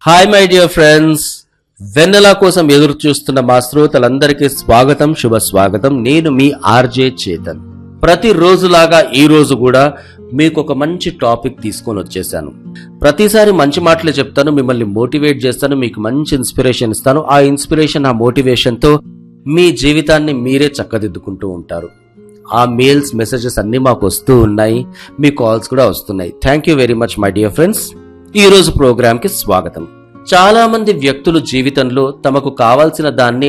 hi my dear friends వెన్నెల కోసం ఎదురు చూస్తున్న మా శ్రోతలందరికీ స్వాగతం శుభ స్వాగతం నేను మీ ఆర్జే చేతన్ ప్రతి రోజులాగా ఈ రోజు కూడా మీకు ఒక మంచి టాపిక్ తీసుకొని వచ్చేసాను ప్రతిసారి మంచి మాటలే చెప్తాను మిమ్మల్ని మోటివేట్ చేస్తాను మీకు మంచి ఇన్స్పిరేషన్ ఇస్తాను ఆ ఇన్స్పిరేషన్ ఆ మోటివేషన్ తో మీ జీవితాన్ని మీరే చక్కదిద్దుకుంటూ ఉంటారు ఆ మెయిల్స్ మెసేజెస్ అన్ని మాకు వస్తూ ఉన్నాయి మీ కాల్స్ కూడా వస్తున్నాయి thank you very much my dear friends ఈ రోజు ప్రోగ్రామ్ కి స్వాగతం చాలా మంది వ్యక్తులు జీవితంలో తమకు కావాల్సిన దాన్ని